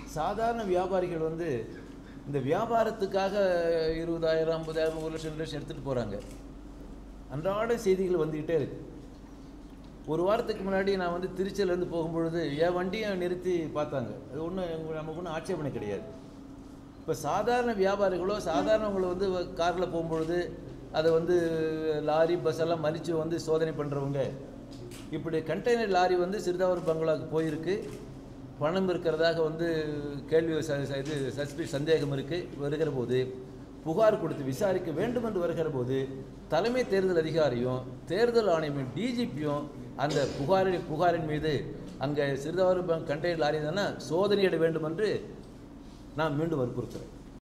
சாதாரண வியாபாரிகள் வந்து இந்த வியாபாரத்துக்காக இருபதாயிரம் ஐம்பதாயிரம் ஒரு லட்சம் ரெண்டு லட்சம் எடுத்துகிட்டு போகிறாங்க அன்றாட செய்திகள் வந்துக்கிட்டே இருக்கு ஒரு வாரத்துக்கு முன்னாடி நான் வந்து திருச்சியிலேருந்து போகும்பொழுது என் வண்டியை நிறுத்தி பார்த்தாங்க அது ஒன்றும் நமக்கு ஒன்றும் ஆட்சேபனை கிடையாது இப்போ சாதாரண வியாபாரிகளோ சாதாரணவங்களோ வந்து காரில் போகும்பொழுது அதை வந்து லாரி பஸ் எல்லாம் மறித்து வந்து சோதனை பண்ணுறவங்க இப்படி கண்டெய்னர் லாரி வந்து சிறுதாவூர் பங்களாவுக்கு போயிருக்கு பணம் இருக்கிறதாக வந்து கேள்வி ச- ச- இது சஸ்பி சந்தேகம் இருக்குது வருகிற போது புகார் கொடுத்து விசாரிக்க வேண்டும் என்று வருகிற போது தலைமை தேர்தல் அதிகாரியும் தேர்தல் ஆணையமும் டிஜிபியும் அந்த புகாரின் புகாரின் மீது அங்கே சிறுதாவூர் பங்க் கண்டெய்னர் லாரி தானே சோதனையிட வேண்டும் என்று நான் மீண்டும் வற்புறுத்துறேன்